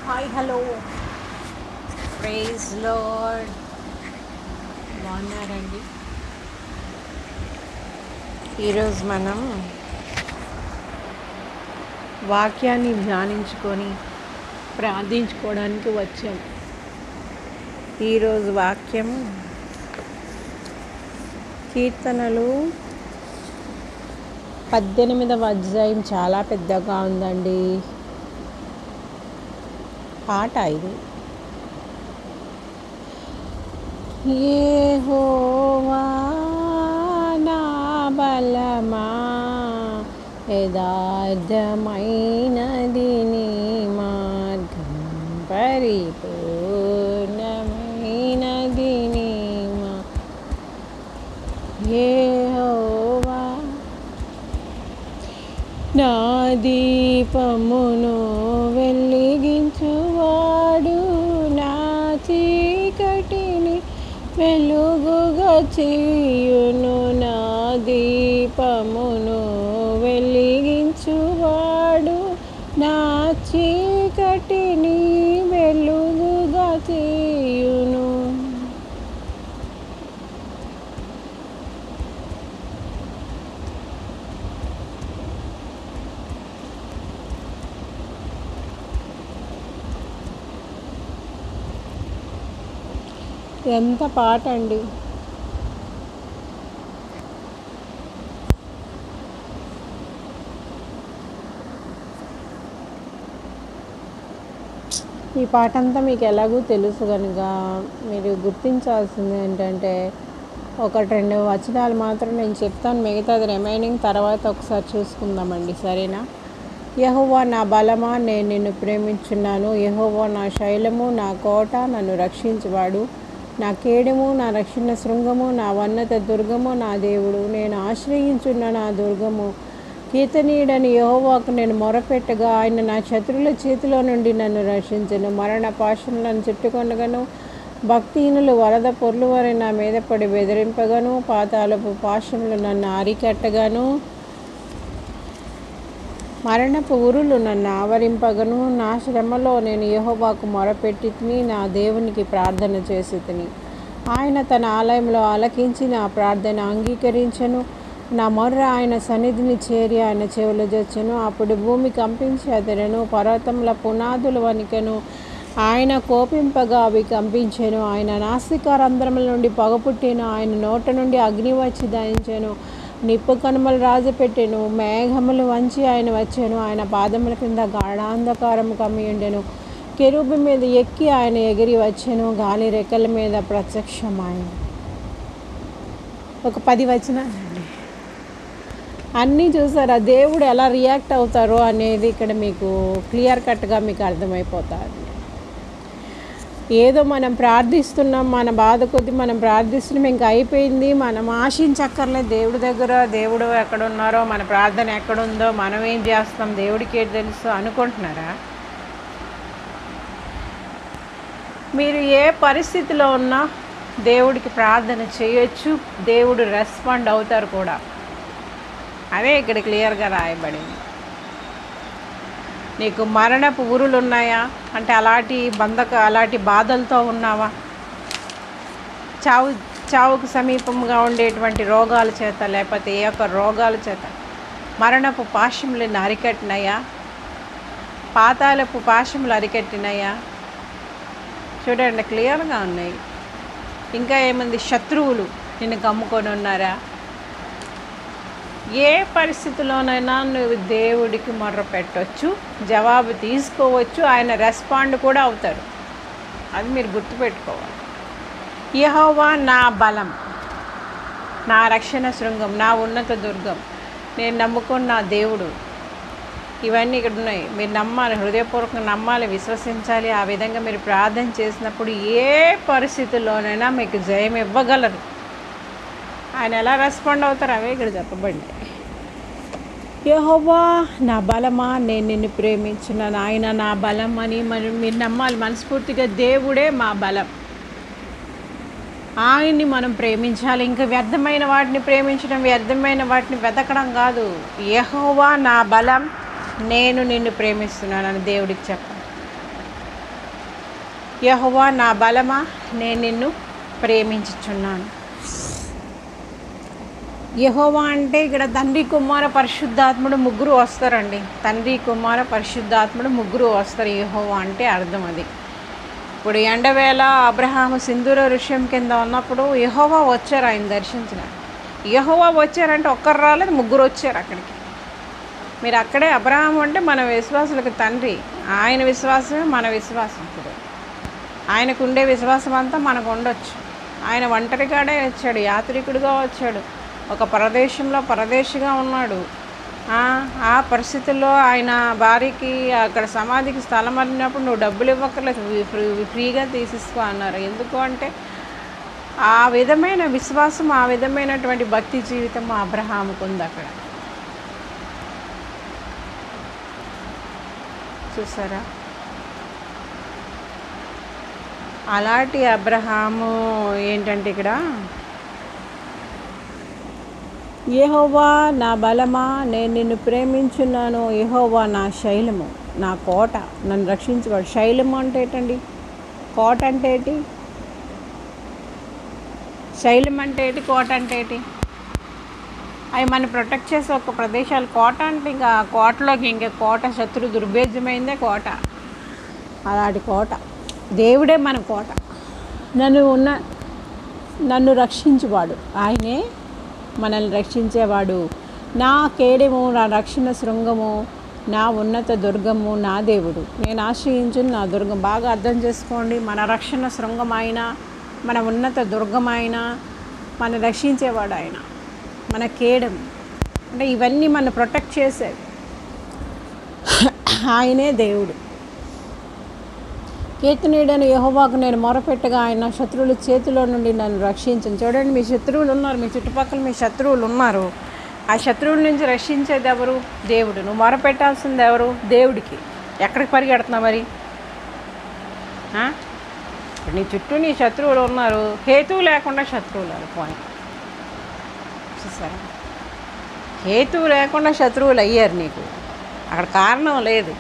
Hi hello praise lord బాగున్నారండి ఈరోజు మనం వాక్యాన్ని ధ్యానించుకొని ప్రార్థించుకోవడానికి వచ్చాం ఈరోజు వాక్యం కీర్తనలు పద్దెనిమిదవ అధ్యాయం చాలా పెద్దగా ఉందండి పాట ఇది యెహోవా నా బలమా యథార్థమైనది నీ మార్గం పరిపూర్ణమైనది నీ మా యెహోవా నా దీపమును వెలిగించువాడు నా చీకటిని వెలుగుగా చేయును నా దీపమును వెలిగించువాడు నా చీకటిని వెలుగుగా చేయును ఎంత పాట అండి ఈ పాట అంతా మీకు ఎలాగూ తెలుసు కనుక మీరు గుర్తించాల్సింది ఏంటంటే ఒకటి రెండు వచనాలు మాత్రం నేను చెప్తాను మిగతాది రిమైనింగ్ తర్వాత ఒకసారి చూసుకుందామండి సరేనా యహోవా నా బలమా నేను నిన్ను ప్రేమించున్నాను యహోవా నా శైలము నా కోట నన్ను రక్షించువాడు నా కేడము నా రక్షణ శృంగము నా ఉన్నత దుర్గము నా దేవుడు నేను ఆశ్రయించున్న నా దుర్గము కీర్తనీయుడని యహోవాకు నేను మొరపెట్టగా ఆయన నా శత్రువుల చేతిలో నుండి నన్ను రక్షించను మరణ పాశములను చుట్టుకొనగను భక్తిహీనులు వరద పొర్లు వారి నా మీద పడి బెదిరింపగను పాతాలపు పాశములు నన్ను ఆరికట్టగాను మరణపు ఉరులు నన్ను ఆవరింపగను నా శ్రమలో నేను యెహోవాకు మొరపెట్టి తిని నా దేవునికి ప్రార్థన చేసి తిని ఆయన తన ఆలయంలో ఆలకించి నా ప్రార్థన అంగీకరించను నా మొర్ర ఆయన సన్నిధిని చేరి ఆయన చెవులు జొచ్చెను అప్పుడు భూమి కంపించి అతడను పర్వతముల పునాదులు వణికెను ఆయన కోపింపగా అవి కంపించెను ఆయన నాసికారంధ్రముల నుండి పొగ పుట్టెను ఆయన నోట నుండి అగ్ని వచ్చి దయించెను నిప్పు కనుమలు రాజు పెట్టెను మేఘములు వంచి ఆయన వచ్చాను ఆయన పాదముల కింద గాఢాంధకారం కమ్మి ఉండెను కెరూబి మీద ఎక్కి ఆయన ఎగిరి వచ్చాను గాలి రెక్కల మీద ప్రత్యక్షమాయను ఒక పది వచనాలండి అన్నీ చూసారా దేవుడు ఎలా రియాక్ట్ అవుతారో అనేది ఇక్కడ మీకు క్లియర్ కట్గా మీకు అర్థమైపోతుంది ఏదో మనం ప్రార్థిస్తున్నాం మన బాధ కొద్ది మనం ప్రార్థిస్తున్నాం ఇంకా అయిపోయింది మనం ఆశించక్కర్లేదు దేవుడి దగ్గర దేవుడు ఎక్కడున్నారో మన ప్రార్థన ఎక్కడుందో మనం ఏం చేస్తాం దేవుడికి ఏది తెలుసు అనుకుంటున్నారా మీరు ఏ పరిస్థితిలో ఉన్నా దేవుడికి ప్రార్థన చేయొచ్చు దేవుడు రెస్పాండ్ అవుతారు కూడా అదే ఇక్కడ క్లియర్గా రాయబడింది నీకు మరణపు ఊరులు ఉన్నాయా అంటే అలాంటి బంధక అలాంటి బాధలతో ఉన్నావా చావు చావుకు సమీపంగా ఉండేటువంటి రోగాల చేత లేకపోతే ఏ ఒక్క రోగాల చేత మరణపు పాశములను అరికట్టినాయా పాతాలపు పాశములు అరికట్టినాయా చూడండి క్లియర్గా ఉన్నాయి ఇంకా ఏముంది శత్రువులు నిన్ను కమ్ముకొని ఉన్నారా ఏ పరిస్థితిలోనైనా నువ్వు దేవుడికి మొర్ర పెట్టవచ్చు జవాబు తీసుకోవచ్చు ఆయన రెస్పాండ్ కూడా అవుతారు అది మీరు గుర్తుపెట్టుకోవాలి యహోవా నా బలం నా రక్షణ శృంగం నా ఉన్నత దుర్గం నేను నమ్ముకున్న నా దేవుడు ఇవన్నీ ఇక్కడ ఉన్నాయి మీరు నమ్మాలి హృదయపూర్వకంగా నమ్మాలి విశ్వసించాలి ఆ విధంగా మీరు ప్రార్థన చేసినప్పుడు ఏ పరిస్థితుల్లోనైనా మీకు జయం ఇవ్వగలరు ఆయన ఎలా రెస్పాండ్ అవుతారు అవే ఇక్కడ చెప్పబడి యహోవా నా బలమా నేను నిన్ను ప్రేమించిన ఆయన నా బలం అని మరి మీరు నమ్మాలి మనస్ఫూర్తిగా దేవుడే మా బలం ఆయన్ని మనం ప్రేమించాలి ఇంకా వ్యర్థమైన వాటిని ప్రేమించడం వ్యర్థమైన వాటిని వెతకడం కాదు యెహోవా నా బలం నేను నిన్ను ప్రేమిస్తున్నానని దేవుడికి చెప్పాలి యహోవా నా బలమా నేను నిన్ను ప్రేమించుచున్నాను యహోవా అంటే ఇక్కడ తండ్రి కుమార పరిశుద్ధాత్ముడు ముగ్గురు వస్తారండి తండ్రి కుమార పరిశుద్ధాత్ముడు ముగ్గురు వస్తారు యహోవా అంటే అర్థం అది ఇప్పుడు ఎండవేళ అబ్రహాము సింధూర ఋష్యం కింద ఉన్నప్పుడు యహోవా వచ్చారు ఆయన దర్శించిన యహోవా వచ్చారంటే ఒక్కరు రాలేదు ముగ్గురు వచ్చారు అక్కడికి మీరు అక్కడే అబ్రహాం అంటే మన విశ్వాసులకు తండ్రి ఆయన విశ్వాసమే మన విశ్వాసం ఇప్పుడు ఆయనకు ఉండే విశ్వాసం అంతా మనకు ఉండొచ్చు ఆయన ఒంటరిగాడే వచ్చాడు యాత్రికుడిగా వచ్చాడు ఒక ప్రదేశంలో పరదేశిగా ఉన్నాడు ఆ, ఆ పరిస్థితుల్లో ఆయన భార్యకి అక్కడ సమాధికి స్థలం అడిగినప్పుడు నువ్వు డబ్బులు ఇవ్వక్కర్లేదు ఫ్రీ- ఫ్రీ- ఫ్రీగా తీసిసుకో అన్నారు ఎందుకు అంటే ఆ విధమైన విశ్వాసం ఆ విధమైనటువంటి భక్తి జీవితం అబ్రహాముకు ఉంది అక్కడ చూసారా అలాంటి అబ్రహాము ఏంటంటే ఇక్కడ యెహోవా నా బలమా నేను నిన్ను ప్రేమించున్నాను యెహోవా నా శైలము నా కోట నన్ను రక్షించుకోడు శైలము అంటే ఏంటండి కోట అంటే ఏంటి శైలం అంటే ఏంటి కోట అంటే ఏంటి అవి మనం ప్రొటెక్ట్ చేసే ఒక ప్రదేశాలు కోట అంటే ఇంకా ఆ కోటలోకి ఇంకా కోట శత్రు దుర్భేద్యమైందే కోట అలాంటి కోట దేవుడే మన కోట నన్ను ఉన్న నన్ను రక్షించువాడు ఆయనే మనల్ని రక్షించేవాడు నా కేడెము నా రక్షణ శృంగము నా ఉన్నత దుర్గము నా దేవుడు నేను ఆశ్రయించిన నా దుర్గం బాగా అర్థం చేసుకోండి మన రక్షణ శృంగం ఆయన మన ఉన్నత దుర్గం ఆయన మన రక్షించేవాడు ఆయన మన కేడం అంటే ఇవన్నీ మన ప్రొటెక్ట్ చేసేవి ఆయనే దేవుడు కీర్తనీయుడైన యెహోవాకు నేను మొరపెట్టగా ఆయన నా శత్రువుల చేతిలో నుండి నన్ను రక్షించను చూడండి మీ శత్రువులు ఉన్నారు మీ చుట్టుపక్కల మీ శత్రువులు ఉన్నారు ఆ శత్రువుల నుంచి రక్షించేది ఎవరు దేవుడు నువ్వు మొరపెట్టాల్సింది ఎవరు దేవుడికి ఎక్కడికి పరిగెడుతున్నావు మరి ఆ? ఇప్పుడు నీ చుట్టూ నీ శత్రువులు ఉన్నారు హేతువు లేకుండా శత్రువులు పోయి చూసారా హేతువు లేకుండా శత్రువులు అయ్యారు నీకు అక్కడ కారణం లేదు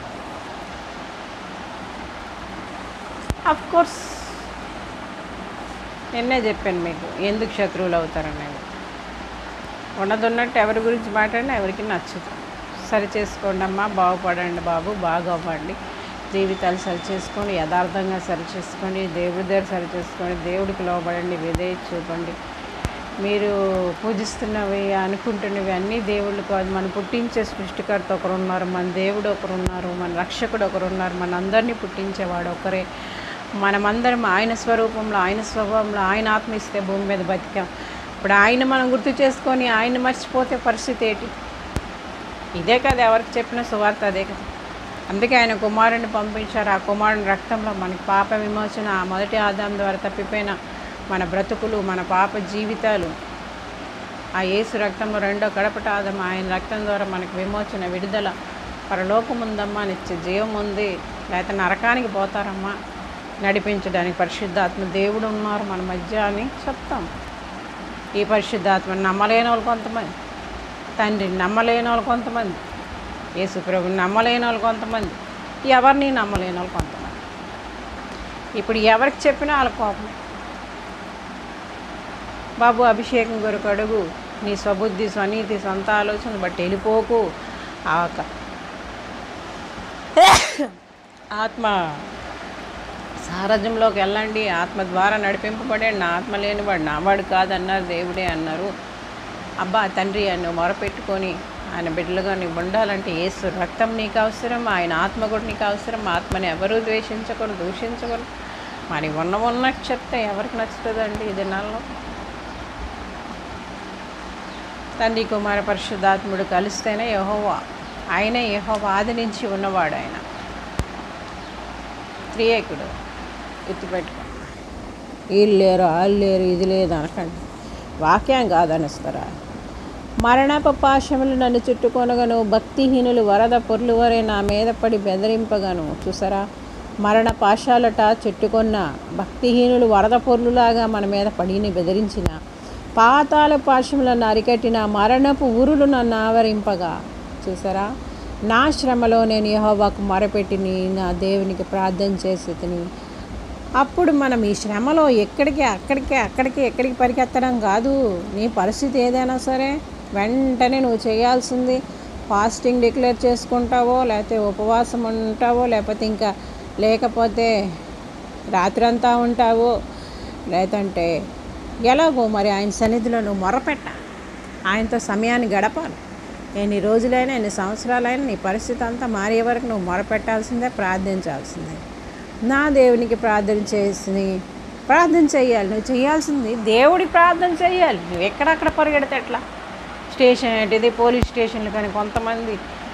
అఫ్ కోర్స్ నిన్నే చెప్పాను మీకు ఎందుకు శత్రువులు అవుతారనేది ఉన్నదున్నట్టు ఎవరి గురించి మాట్లాడినా ఎవరికి నచ్చదు సరి చేసుకోండి అమ్మా బాగుపడండి బాబు బాగా అవ్వండి జీవితాలు సరి చేసుకొని యథార్థంగా సరి చేసుకొని దేవుడి దగ్గర సరి చేసుకొని దేవుడికి లోబడండి విధేయత చూపండి మీరు పూజిస్తున్నవి అనుకుంటున్నవి అన్నీ దేవుళ్ళు కాదు మనం పుట్టించే సృష్టికర్త ఒకరు ఉన్నారు మన దేవుడు ఒకరు ఉన్నారు మన రక్షకుడు ఒకరు ఉన్నారు మన అందరినీ పుట్టించేవాడు ఒకరే మనమందరం ఆయన స్వరూపంలో ఆయన స్వభావంలో ఆయన ఆత్మ ఇస్తే భూమి మీద బతికాం ఇప్పుడు ఆయన మనం గుర్తు చేసుకొని ఆయన మర్చిపోతే పరిస్థితి ఏంటి ఇదే కదా ఎవరికి చెప్పిన సువార్త అదే కదా అందుకే ఆయన కుమారుని పంపించారు ఆ కుమారుని రక్తంలో మనకి పాప విమోచన ఆ మొదటి ఆదాం ద్వారా తప్పిపోయిన మన బ్రతుకులు మన పాప జీవితాలు ఆ యేసు రక్తంలో రెండో కడపట ఆదం ఆయన రక్తం ద్వారా మనకు విమోచన విడుదల పరలోకం ఉందమ్మా నిత్య జీవం ఉంది లేకపోతే నరకానికి పోతారమ్మా నడిపించడానికి పరిశుద్ధాత్మ దేవుడు ఉన్నారు మన మధ్య అని చెప్తాం ఈ పరిశుద్ధాత్మని నమ్మలేని వాళ్ళు కొంతమంది తండ్రిని నమ్మలేని వాళ్ళు కొంతమంది యేసు ప్రభుని నమ్మలేని వాళ్ళు కొంతమంది ఎవరిని నమ్మలేని వాళ్ళు కొంతమంది ఇప్పుడు ఎవరికి చెప్పినా వాళ్ళ కోపం బాబు అభిషేకం కొరకు అడుగు నీ స్వబుద్ధి స్వనీతి సొంత ఆలోచనలు బట్టి వెళ్ళిపోకు ఆ ఒక ఆత్మ సారథ్యంలోకి వెళ్ళండి ఆత్మ ద్వారా నడిపింపబడండి నా ఆత్మ లేనివాడు నావాడు కాదన్నారు దేవుడే అన్నారు అబ్బా తండ్రి ఆయన మొరపెట్టుకొని ఆయన బిడ్డలుగా నీవు ఉండాలంటే ఏసు రక్తం నీకు అవసరం ఆయన ఆత్మ కూడా నీకు అవసరం ఆత్మని ఎవరూ ద్వేషించకూడదు దూషించకూడదు మరి ఉన్న ఉన్నట్టు చెప్తే ఎవరికి నచ్చుతుందండి ఈ దినాల్లో తండ్రి కుమార పరిశుద్ధాత్ముడు కలిస్తేనే యహోవా ఆయనే యహోవా ఆది నుంచి ఉన్నవాడు ఆయన త్రియేకుడు గుర్తుపెట్టుకో వీళ్ళు లేరు వాళ్ళు లేరు ఇది లేదు అనకండి వాక్యం కాదనిస్తారా మరణపు పాశములు నన్ను చుట్టుకొనగను భక్తిహీనులు వరద పొర్లు వరే నా మీద పడి బెదిరింపగను చూసారా మరణ పాశాలట చుట్టుకొన్న భక్తిహీనులు వరద పొర్లులాగా మన మీద పడిని బెదిరించిన పాతాల పాశములను అరికట్టిన మరణపు ఊరులు నన్ను ఆవరింపగా చూసారా నా శ్రమలో నేను యహోవాకు మొరపెట్టిని నా దేవునికి ప్రార్థన చేసి తిని అప్పుడు మనం ఈ శ్రమలో ఎక్కడికి అక్కడికి అక్కడికి ఎక్కడికి పరిగెత్తడం కాదు నీ పరిస్థితి ఏదైనా సరే వెంటనే నువ్వు చేయాల్సింది ఫాస్టింగ్ డిక్లేర్ చేసుకుంటావో లేకపోతే ఉపవాసం ఉంటావో లేకపోతే ఇంకా లేకపోతే రాత్రంతా ఉంటావో లేదంటే ఎలాగో మరి ఆయన సన్నిధిలో నువ్వు మొరపెట్ట ఆయనతో సమయాన్ని గడపాలి ఎన్ని రోజులైనా ఎన్ని సంవత్సరాలైనా నీ పరిస్థితి అంతా మారే వరకు నువ్వు మొరపెట్టాల్సిందే ప్రార్థించాల్సిందే నా దేవునికి ప్రార్థన చేసి ప్రార్థన చేయాలి నువ్వు చేయాల్సింది దేవుడి ప్రార్థన చేయాలి నువ్వు ఎక్కడక్కడ పరిగెడితే ఎట్లా స్టేషన్ ఏంటిది పోలీస్ స్టేషన్లు కానీ కొంతమంది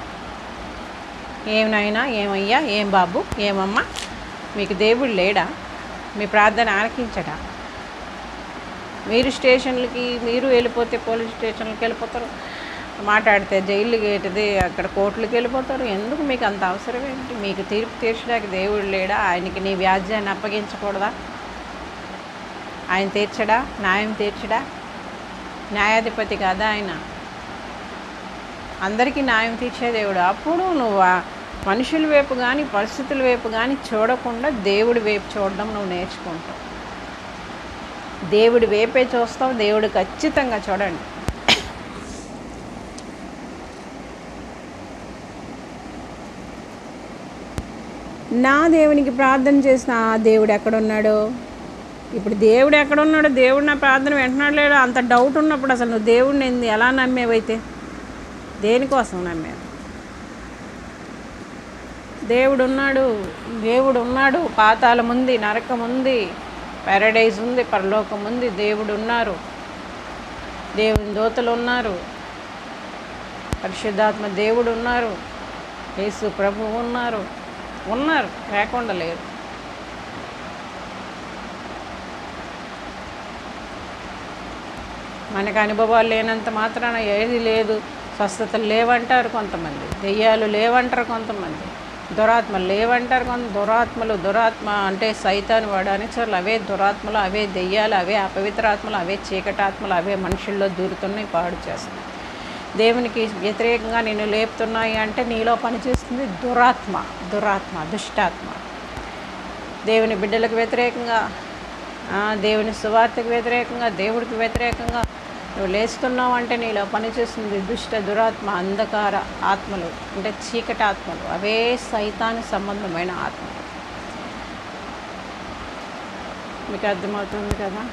ఏమైనా ఏమయ్యా ఏం బాబు ఏమమ్మా మీకు దేవుడు లేడా మీ ప్రార్థన ఆలకించడా మీరు స్టేషన్లకి మీరు వెళ్ళిపోతే పోలీస్ స్టేషన్లకి వెళ్ళిపోతారు మాట్లాడితే జైలుకి ఏంటిది అక్కడ కోర్టులకు వెళ్ళిపోతారు ఎందుకు మీకు అంత అవసరం ఏంటి మీకు తీర్పు తీర్చడానికి దేవుడు లేడా ఆయనకి నీ వ్యాజ్యాన్ని అప్పగించకూడదా ఆయన తీర్చడా న్యాయం తీర్చడా న్యాయాధిపతి కాదా ఆయన అందరికీ న్యాయం తీర్చే దేవుడు అప్పుడు నువ్వు ఆ మనుషుల వైపు కానీ పరిస్థితుల వైపు కానీ చూడకుండా దేవుడి వైపు చూడడం నువ్వు నేర్చుకుంటావు దేవుడి వైపే చూస్తావు దేవుడు ఖచ్చితంగా చూడండి నా దేవునికి ప్రార్థన చేసిన ఆ దేవుడు ఎక్కడున్నాడో ఇప్పుడు దేవుడు ఎక్కడున్నాడో దేవుడు నా ప్రార్థన వెంటనాడు లేడు అంత డౌట్ ఉన్నప్పుడు అసలు నువ్వు దేవుడిని ఏంది ఎలా నమ్మేవైతే దేనికోసం నమ్మేవు దేవుడు ఉన్నాడు దేవుడు ఉన్నాడు పాతాళం ఉంది నరకం ఉంది పారడైజ్ ఉంది పరలోకం ఉంది దేవుడు ఉన్నారు దేవుని దోతలు ఉన్నారు పరిశుద్ధాత్మ దేవుడు ఉన్నారు యేసు ప్రభు ఉన్నారు ఉన్నారు లేకుండా లేరు మనకు అనుభవాలు లేనంత మాత్రాన ఏది లేదు స్వస్థతలు లేవంటారు కొంతమంది దెయ్యాలు లేవంటారు కొంతమంది దురాత్మలు లేవంటారు కొంత దురాత్మలు దురాత్మ అంటే సైతాన్ని వాడడానికి సార్లు అవే దురాత్మలు అవే దెయ్యాలు అవే అపవిత్రాత్మలు అవే చీకటాత్మలు అవే మనుషుల్లో దూరుతున్నాయి పాడు చేస్తున్నాయి దేవునికి వ్యతిరేకంగా నేను లేపుతున్నాయి అంటే నీలో పనిచేస్తుంది దురాత్మ దురాత్మ దుష్టాత్మ దేవుని బిడ్డలకు వ్యతిరేకంగా ఆ, దేవుని సువార్తకు వ్యతిరేకంగా దేవుడికి వ్యతిరేకంగా నువ్వు లేస్తున్నావు అంటే నీలో పనిచేస్తుంది దుష్ట దురాత్మ అంధకార ఆత్మలు అంటే చీకటి ఆత్మలు అవే సైతానికి సంబంధమైన ఆత్మలు మీకు అర్థమవుతుంది కదా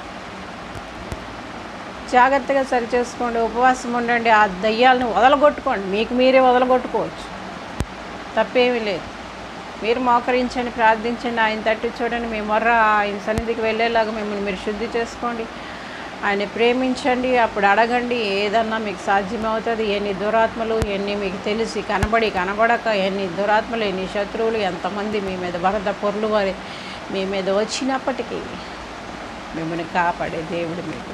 జాగ్రత్తగా సరి చేసుకోండి ఉపవాసం ఉండండి ఆ దయ్యాలను వదలగొట్టుకోండి మీకు మీరే వదలగొట్టుకోవచ్చు తప్పేమీ లేదు మీరు మోకరించండి ప్రార్థించండి ఆయన తట్టు చూడండి మీ మొర్ర ఆయన సన్నిధికి వెళ్ళేలాగా మిమ్మల్ని మీరు శుద్ధి చేసుకోండి ఆయన ప్రేమించండి అప్పుడు అడగండి ఏదన్నా మీకు సాధ్యమవుతుంది ఎన్ని దురాత్మలు ఎన్ని మీకు తెలిసి కనబడి కనబడక ఎన్ని దురాత్మలు ఎన్ని శత్రువులు ఎంతమంది మీ మీద వరద పొర్లు వారి మీ మీద వచ్చినప్పటికీ మిమ్మల్ని కాపాడే దేవుడు మీకు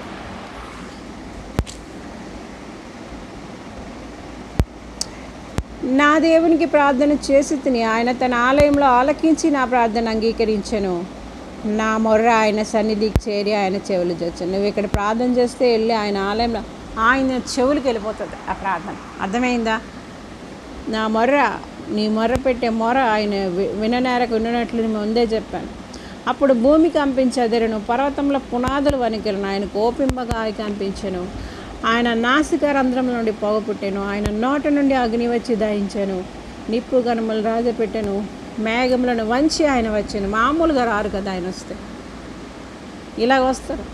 నా దేవునికి ప్రార్థన చేసి తిని ఆయన తన ఆలయంలో ఆలకించి నా ప్రార్థన అంగీకరించను నా మొర్ర ఆయన సన్నిధికి చేరి ఆయన చెవులు చొచ్చాను నువ్వు ఇక్కడ ప్రార్థన చేస్తే వెళ్ళి ఆయన ఆలయంలో ఆయన చెవులకి వెళ్ళిపోతుంది ఆ ప్రార్థన అర్థమైందా నా మొర్ర నీ మొర్ర పెట్టే మొర ఆయన వి- విననేరకు విననట్లు నేను ముందే చెప్పాను అప్పుడు భూమి కంపించదెరను పర్వతంలో పునాదులు వణికెలను ఆయన కోపింపగా కనిపించను ఆయన నాసిక రంధ్రం నుండి పొగ పుట్టెను ఆయన నోట నుండి అగ్ని వచ్చి దహించెను నిప్పు గనుమలు రాజపెట్టెను మేఘములను వంచి ఆయన వచ్చాను మామూలుగా రారు కదా ఆయన వస్తే ఇలాగ వస్తారు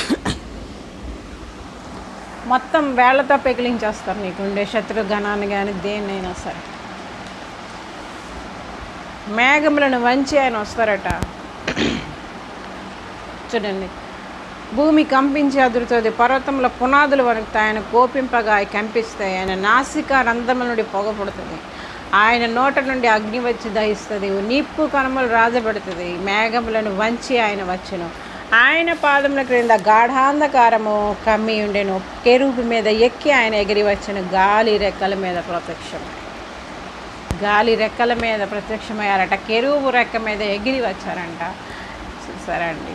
మొత్తం వేళ్లతో పెకిలించేస్తారు నీకుండే శత్రు గణాన్ని కానీ దేన్నైనా సరే మేఘములను వంచి ఆయన వస్తారట చూడండి భూమి కంపించి అదురుతుంది పర్వతంలో పునాదులు వణుకుతాయి ఆయన కోపింపగా అవి కంపిస్తాయి ఆయన నాసిక రంధ్రముల నుండి పొగ పుడుతుంది ఆయన నోట నుండి అగ్ని వచ్చి దహిస్తుంది నిప్పు కనుమలు రాజబడుతుంది మేఘములను వంచి ఆయన వచ్చును ఆయన పాదముల క్రింద గాఢాంధకారము కమ్మి ఉండెను కెరూపు మీద ఎక్కి ఆయన ఎగిరి వచ్చెను గాలి రెక్కల మీద ప్రత్యక్షం గాలి రెక్కల మీద ప్రత్యక్షమయ్యారట కెరూపు రెక్క మీద ఎగిరి వచ్చారంట సరే అండి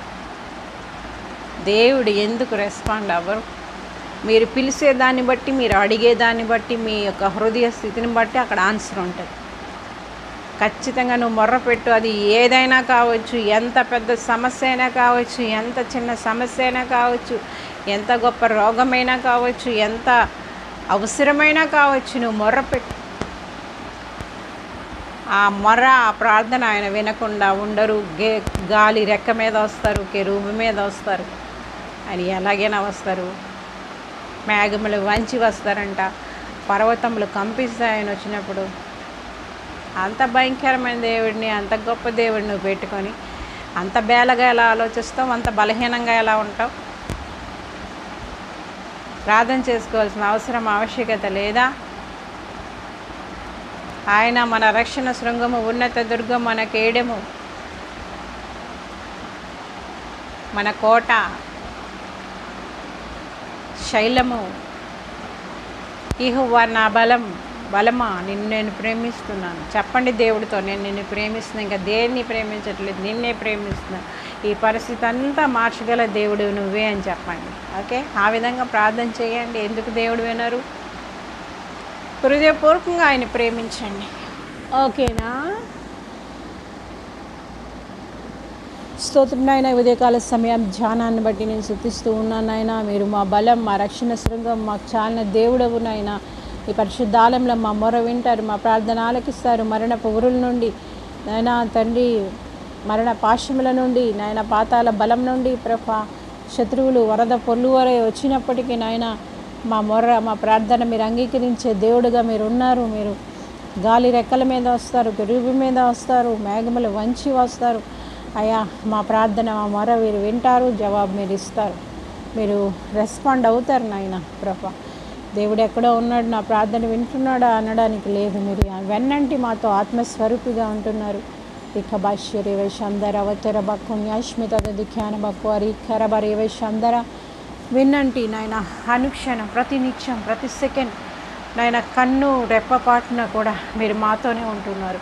దేవుడు ఎందుకు రెస్పాండ్ అవ్వరు మీరు పిలిచే దాన్ని బట్టి మీరు అడిగే దాన్ని బట్టి మీ యొక్క హృదయ స్థితిని బట్టి అక్కడ ఆన్సర్ ఉంటుంది ఖచ్చితంగా నువ్వు మొర్రపెట్టు అది ఏదైనా కావచ్చు ఎంత పెద్ద సమస్య అయినా కావచ్చు ఎంత చిన్న సమస్య అయినా కావచ్చు ఎంత గొప్ప రోగమైనా కావచ్చు ఎంత అవసరమైనా కావచ్చు నువ్వు మొర్రపెట్టు ఆ మొర్ర ఆ ప్రార్థన ఆయన వినకుండా ఉండరు గే గాలి రెక్క మీద వస్తారు కెరూబు మీద వస్తారు ఆయన ఎలాగైనా వస్తారు మేఘములు వంచి వస్తారంట పర్వతములు కంపిస్తాయి ఆయన వచ్చినప్పుడు అంత భయంకరమైన దేవుడిని అంత గొప్ప దేవుడిని నువ్వు పెట్టుకొని అంత బేలగా ఎలా ఆలోచిస్తావు అంత బలహీనంగా ఎలా ఉంటావు ప్రార్థన చేసుకోవాల్సిన అవసరం ఆవశ్యకత లేదా ఆయన మన రక్షణ శృంగము ఉన్నత దుర్గం మన కేడెము మన కోట శైలము ఇహువా నా బలం బలమా నిన్ను నేను ప్రేమిస్తున్నాను చెప్పండి దేవుడితో నేను నిన్ను ప్రేమిస్తున్నాను ఇంకా దేన్ని ప్రేమించట్లేదు నిన్నే ప్రేమిస్తున్నా ఈ పరిస్థితి అంతా మార్చగల దేవుడు నువ్వే అని చెప్పండి ఓకే ఆ విధంగా ప్రార్థన చేయండి ఎందుకు దేవుడు వినరు హృదయపూర్వకంగా ఆయన ప్రేమించండి ఓకేనా స్తోత్రం నాయన ఉదయకాల సమయం ధ్యానాన్ని బట్టి నేను శుద్ధిస్తూ ఉన్నాను నాయన మీరు మా బలం మా రక్షణ శృంగం మాకు చాలిన దేవుడవు నాయన ఈ పరిశుద్ధాలయంలో మా మొర వింటారు మా ప్రార్థన ఆలకిస్తారు మరణపు ఊరుల నుండి నాయన తండ్రి మరణ పాశముల నుండి నాయన పాతాల బలం నుండి ప్రభ శత్రువులు వరద పొల్లు వరే వచ్చినప్పటికీ నాయన మా మొర్ర మా ప్రార్థన మీరు అంగీకరించే దేవుడుగా మీరు ఉన్నారు మీరు గాలి రెక్కల మీద వస్తారు గరుగు మీద వస్తారు మేఘములు వంచి వస్తారు అయ్యా మా ప్రార్థన మా మొర మీరు వింటారు జవాబు మీరు ఇస్తారు మీరు రెస్పాండ్ అవుతారు నాయన ప్రభ దేవుడు ఎక్కడో ఉన్నాడు నా ప్రార్థన వింటున్నాడా అనడానికి లేదు మీరు వెన్నంటి మాతో ఆత్మస్వరూపిగా ఉంటున్నారు ఇక భాష్యరి వైశందర అవతర బక్కు న్యాష్మిత దిఖ్యాన బక్కు అరి ఖరబరి వైశందర విన్నంటి నాయన అనుక్షణం ప్రతి నిత్యం ప్రతి సెకండ్ నాయన కన్ను రెప్పపాటున కూడా మీరు మాతోనే ఉంటున్నారు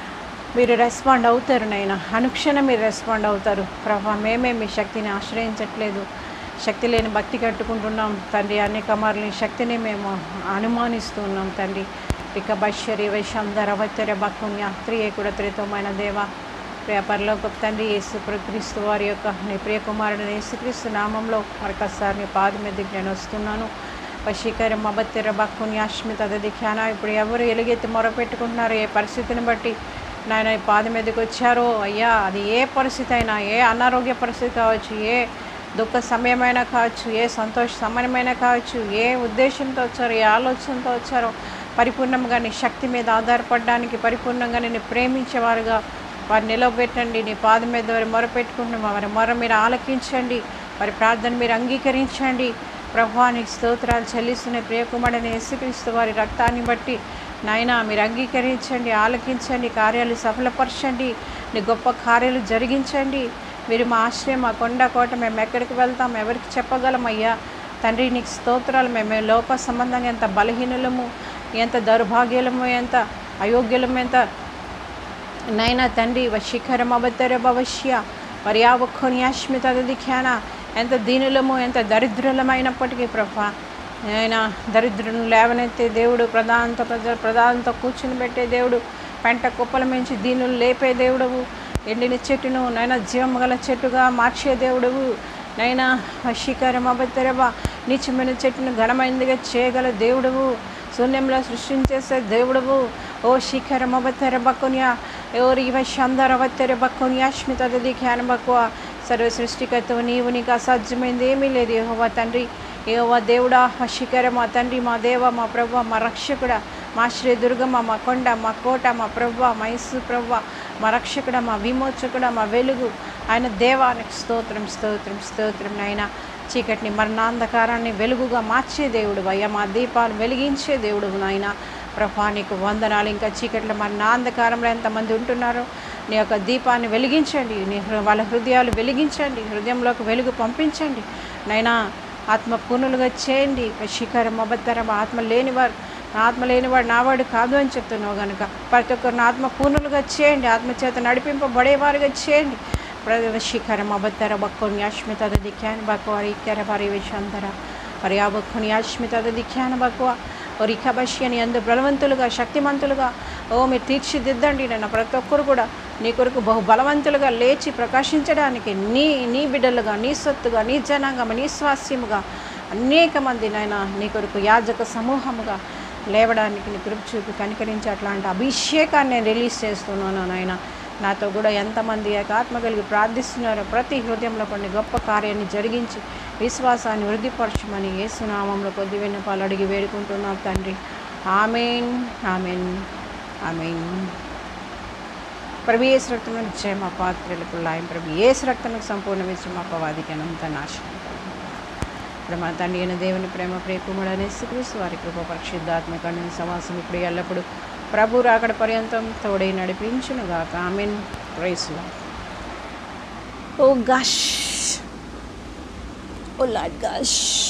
మీరు రెస్పాండ్ అవుతారు నాయన అనుక్షణం మీరు రెస్పాండ్ అవుతారు ప్రభా మేమే మీ శక్తిని ఆశ్రయించట్లేదు శక్తి లేని భక్తి కట్టుకుంటున్నాం తండ్రి అనేక మార్లు నీ శక్తిని మేము అనుమానిస్తున్నాం తండ్రి ఇక బశ్వరి వైశంధర వత్తెర బక్కున్య త్రియేకుడ త్రితమైన దేవ ప్రియ పరలోక తండ్రి యేసు క్రీస్తు వారి యొక్క నీ ప్రియ కుమారుడు యేసుక్రీస్తు నామంలో మరొకసారి నీ పాదం మీదకి నేను వస్తున్నాను వశీకర మబత్తెర బక్కుని అశ్మిత దిఖ్యాన ఇప్పుడు ఎవరు ఎలుగెత్తి మొరపెట్టుకుంటున్నారో ఏ పరిస్థితిని బట్టి నాయన ఈ పాదం మీదకి వచ్చారో అయ్యా అది ఏ పరిస్థితి అయినా ఏ అనారోగ్య పరిస్థితి కావచ్చు ఏ దుఃఖ సమయమైనా కావచ్చు ఏ సంతోష సమయమైనా కావచ్చు ఏ ఉద్దేశంతో వచ్చారో ఏ ఆలోచనతో వచ్చారో పరిపూర్ణంగా నీ శక్తి మీద ఆధారపడడానికి పరిపూర్ణంగా నేను ప్రేమించేవారుగా వారు నిలవబెట్టండి నీ పాదం మీద వారి మొరపెట్టుకుంటున్నాం వారి మొర మీరు ఆలకించండి వారి ప్రార్థన మీరు అంగీకరించండి ప్రభానికి స్తోత్రాలు చెల్లిస్తున్న ప్రియకుమారుని యేసుక్రీస్తు వారి రక్తాన్ని బట్టి నాయన మీరు అంగీకరించండి ఆలకించండి కార్యాలు సఫలపరచండి నీ గొప్ప కార్యాలు జరిగించండి మీరు మా ఆశ్రయం మా కొండ కోట మేము ఎక్కడికి వెళ్తాం ఎవరికి చెప్పగలమయ్యా తండ్రి నీకు స్తోత్రాలు మేము లోక సంబంధంగా ఎంత బలహీనులము ఎంత దౌర్భాగ్యులము ఎంత అయోగ్యులము ఎంత నైనా తండ్రి వశీకరం అబద్దర భవష్య పర్యావఖోని అశ్మిత దిఖ్యాన ఎంత దీనులము ఎంత దరిద్రులమైనప్పటికీ ప్రభా ఆయన దరిద్రులను లేవనెత్తే దేవుడు ప్రధానంతో ప్రజ ప్రధానంతో కూర్చుని పెట్టే దేవుడు పెంట కుప్పల మించి దీనులు లేపే దేవుడవు ఎండిన చెట్టును నైనా జీవం గల చెట్టుగా మార్చే దేవుడవు నైనా వశీకరం అబద్దరబ నీచమైన చెట్టును ఘనమైనదిగా చేయగల దేవుడవు శూన్యంలో సృష్టించేసే దేవుడవు ఓ శిఖరం అవతర బక్కునియా ఎవరు ఇవ శాందర అవతర బక్కునియా స్మిత దిఖ్యాన బక్కువ సర్వ సృష్టికర్తవు నీవు నీకు అసాధ్యమైంది ఏమీ లేదు యెహోవా తండ్రి యెహోవా దేవుడా మా శిఖరం మా తండ్రి మా దేవ మా ప్రభు మా రక్షకుడ మా శ్రీ దుర్గమ్మ మా కొండ మా కోట మా ప్రభు మా యేసు ప్రభు మా రక్షకుడ మా విమోచకుడ మా వెలుగు ఆయన దేవానికి స్తోత్రం స్తోత్రం స్తోత్రం నాయన చీకటిని మరణాంధకారాన్ని వెలుగుగా మార్చే దేవుడు అయ్యా మా దీపాలు వెలిగించే దేవుడు నాయన ప్రభా నీకు వందనాలు ఇంకా చీకట్లో మరణాంధకారంలో ఎంతమంది ఉంటున్నారో నీ యొక్క దీపాన్ని వెలిగించండి నీ హృ- వాళ్ళ హృదయాలు వెలిగించండి హృదయంలోకి వెలుగు పంపించండి నైనా ఆత్మ పూర్ణులుగా చేయండి శిఖరం అబద్ధరం ఆత్మ లేనివారు నా ఆత్మ లేనివాడు నావాడు కాదు అని చెప్తున్నావు కనుక ప్రతి ఒక్కరిని ఆత్మ పూర్ణులుగా చేయండి ఆత్మచేత నడిపింపబడేవారుగా చేయండి శిఖరం అబద్ధర బక్కుని అశ్మిత దిఖ్యాన్ బక్కువ ఇక్కర పరివేశంతర పర్యాబక్కుని అశ్మిత దిఖ్యాన బక్కువ రిఖబష్యని అందు బలవంతులుగా శక్తిమంతులుగా ఓ మీరు తీర్చిదిద్దండి నన్ను ప్రతి ఒక్కరు కూడా నీ కొరకు బహు బలవంతులుగా లేచి ప్రకాశించడానికి నీ నీ బిడ్డలుగా నీ సొత్తుగా నీ జనాంగం నీ స్వాస్యముగా అనేక మంది నాయన నీ కొరకు యాజక సమూహముగా లేవడానికి నీ కృప చూపి కనికరించి అట్లాంటి అభిషేకాన్ని నేను రిలీజ్ చేస్తున్నాను నాయన నాతో కూడా ఎంతమంది ఆత్మ కలిగి ప్రార్థిస్తున్నారో ప్రతి హృదయంలో కొన్ని గొప్ప కార్యాన్ని జరిగించి విశ్వాసాన్ని వృద్ధిపరచమని ఏసునామంలో కొద్ది విన్నపాలు అడిగి వేడుకుంటున్నాం తండ్రి ఆమెన్ ఆమెన్ ఆమెన్ ప్రభు ఏసు రక్తంలో నిశ్చయం మా పాత్రలకు లాయం ప్రభు ఏసు రక్తంలో సంపూర్ణ విషయం అపవాదికి అనంత నాశనం ఇప్పుడు మన తండ్రి అయిన దేవుని ప్రేమ ప్రేకుముడు అనే శ్రీకృష్ణ వారి కృప పరిశుద్ధాత్మక సమాసం ఇప్పుడు ఎల్లప్పుడు ప్రభు రాకడ పర్యంతం తోడై నడిపించును గాక ఆమెన్ ప్రైస్లో ఓ గష్ ఓ లాడ్ గష్